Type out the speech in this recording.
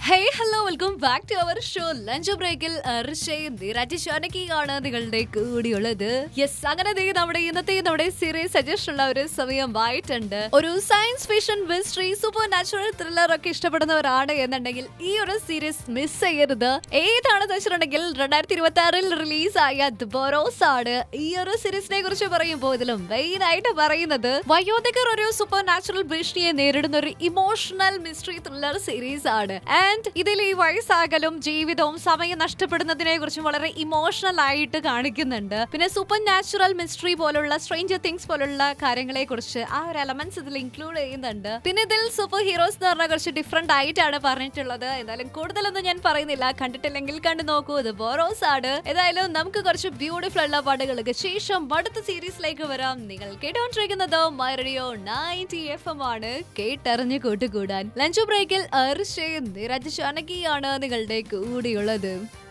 hey hello welcome back to our show lunch ബ്രേക്കിൽ ആണ് നിങ്ങളുടെ കൂടിയുള്ളത് യെസ് അങ്ങനെ ദേ നമ്മുടെ ഇന്നത്തെ നമ്മുടെ സീരീസ് സജഷൻ ഉള്ള ഒരു സമയമായിട്ടുണ്ട് ഒരു science fiction mystery supernatural thriller ഒക്കെ ഇഷ്ടപ്പെടുന്നവരാണ് എന്നുണ്ടെങ്കിൽ ഈ ഒരു സീരീസ് മിസ് ചെയ്യരുത് ഏതാണെന്ന് വെച്ചിട്ടുണ്ടെങ്കിൽ രണ്ടായിരത്തി ഇരുപത്തി ആറിൽ റിലീസായ ബൊറോസ് ആണ് ഈ ഒരു സീരീസിനെ കുറിച്ച് പറയുമ്പോൾ ഇതിലും മെയിൻ ആയിട്ട് പറയുന്നത് വയോധികർ ഒരു സൂപ്പർ നാച്ചുറൽ ഭീഷണിയെ നേരിടുന്ന ഒരു ഇമോഷണൽ മിസ്റ്ററി ത്രില്ലർ സീരീസ് ആണ് ആൻഡ് ഇതിൽ ഈ വയസ്സാകലും ജീവിതവും സമയം നഷ്ടപ്പെടുന്നതിനെ കുറിച്ചും വളരെ ഇമോഷണൽ ആയിട്ട് കാണിക്കുന്നുണ്ട് പിന്നെ സൂപ്പർ നാച്ചുറൽ മിസ്റ്ററി പോലുള്ള സ്ട്രേഞ്ചർ തിങ്സ് പോലുള്ള കാര്യങ്ങളെ കുറിച്ച് ആ ഒരു എലമെന്റ്സ് ഇതിൽ ഇൻക്ലൂഡ് ചെയ്യുന്നുണ്ട് പിന്നെ ഇതിൽ സൂപ്പർ ഹീറോസ് എന്ന് പറഞ്ഞ കുറച്ച് ഡിഫറെന്റ് ആയിട്ടാണ് പറഞ്ഞിട്ടുള്ളത് എന്തായാലും കൂടുതലൊന്നും ഞാൻ പറയുന്നില്ല കണ്ടിട്ടില്ലെങ്കിൽ കണ്ടു നോക്കൂ ഇത് ബോറോസ് ആണ് ഏതായാലും നമുക്ക് കുറച്ച് ബ്യൂട്ടിഫുൾ ഉള്ള പാട്ടുകൾക്ക് ശേഷം അടുത്ത സീരീസിലേക്ക് വരാം നിങ്ങൾ കേട്ടോണ്ടിരിക്കുന്നത് my radio ninety F M ആണ് കേട്ടറിഞ്ഞ് കൂട്ടുകൂടാൻ ലഞ്ച് ബ്രേക്കിൽ അർഷയും നിരജ് ചാനകിയാണ് നിങ്ങളുടെ കൂടെയുള്ളത്